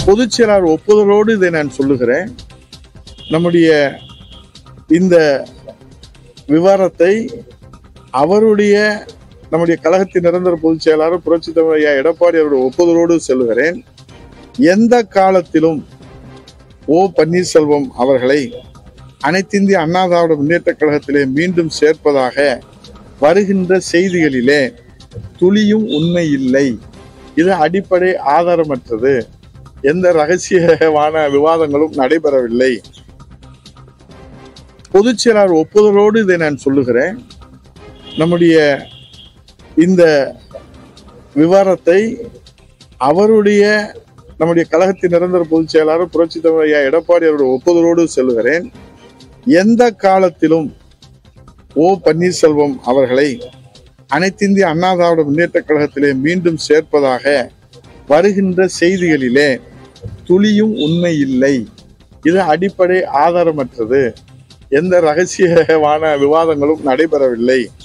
பொதுச் செயலாளர் ஒப்புதலோடு இதை நான் சொல்லுகிறேன் நம்முடைய இந்த விவரத்தை அவருடைய நம்முடைய கழகத்தின் நிரந்தர பொதுச் செயலாளர் புரட்சி தமிழ் ஐயா எடப்பாடி அவருடைய ஒப்புதலோடு சொல்லுகிறேன் எந்த காலத்திலும் ஓ பன்னீர்செல்வம் அவர்களை அனைத்திந்திய அண்ணா திராவிட முன்னேற்ற கழகத்திலே மீண்டும் சேர்ப்பதாக வருகின்ற செய்திகளிலே துளியும் உண்மை இல்லை இது அடிப்படை ஆதாரமற்றது எந்த ரகசியமான விவாதங்களும் நடைபெறவில்லை பொதுச் செயலாளர் ஒப்புதலோடு இதை நான் சொல்லுகிறேன் நம்முடைய இந்த விவரத்தை அவருடைய நம்முடைய கழகத்தின் நிரந்தர பொதுச் செயலாளர் புரட்சி தமிழ் ஐயா எடப்பாடி அவருடைய ஒப்புதலோடு சொல்லுகிறேன் எந்த காலத்திலும் ஓ பன்னீர்செல்வம் அவர்களை அனைத்திந்திய அண்ணா திராவிட முன்னேற்ற கழகத்திலே மீண்டும் சேர்ப்பதாக வருகின்ற செய்திகளிலே துளியும் உண்மை இல்லை இது அடிப்படை ஆதாரமற்றது எந்த ரகசியமான விவாதங்களும் நடைபெறவில்லை